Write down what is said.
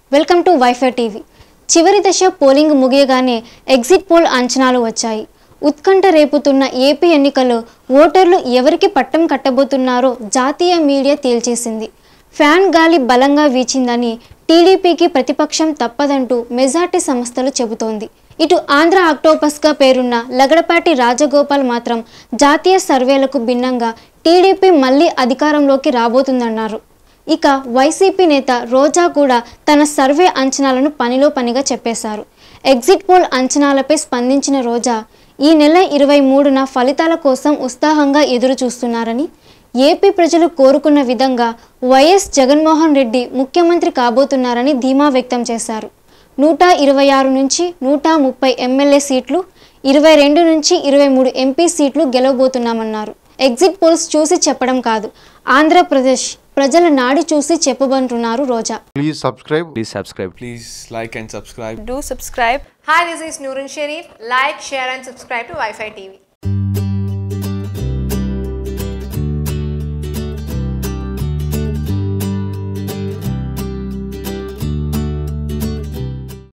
Welcome to wifi TV చివరి దశ polling ముగియగానే exit poll అంచనాలు వచ్చాయి ఉత్కంఠ రేపుతున్న ఏపీ ఎన్నికల్లో ఓటర్లు ఎవరికి పట్టం కట్టబోతున్నారో జాతీయ మీడియా తేల్చేసింది ఫ్యాన్ గాలి బలంగా వీచిందని టీడీపీకి ప్రతిపక్షం తప్పదంటూ మెజార్టీ సంస్థలు చెబుతోంది ఇటు ఆంధ్ర ఆక్టోపస్గా పేరున్న లగడపాటి రాజగోపాల్ మాత్రం జాతీయ సర్వేలకు భిన్నంగా టీడీపీ మళ్ళీ అధికారంలోకి రాబోతుందన్నారు ఇక వైసీపీ నేత రోజా కూడా తన సర్వే అంచనాలను పనిలో పనిగా చెప్పేశారు ఎగ్జిట్ పోల్ అంచనాలపై స్పందించిన రోజా ఈ నెల ఇరవై మూడున ఫలితాల కోసం ఉత్సాహంగా ఎదురు చూస్తున్నారని ఏపీ ప్రజలు కోరుకున్న విధంగా వైఎస్ జగన్మోహన్ రెడ్డి ముఖ్యమంత్రి కాబోతున్నారని ధీమా వ్యక్తం చేశారు నూట ఇరవై ఆరు నుంచి నూట ముప్పై ఎమ్మెల్యే సీట్లు ఇరవై రెండు నుంచి ఇరవై మూడు ఎంపీ సీట్లు గెలవబోతున్నామన్నారు ఎగ్జిట్ పోల్స్ చూసి చెప్పడం కాదు ఆంధ్రప్రదేశ్ ప్రజల నాడి చూసి చెప్పబంటున్నారు రోజా Please subscribe. Please subscribe. Please like and subscribe. do subscribe Hi, this is Nurun Sharif. Like, share, and subscribe to Wi Fi TV.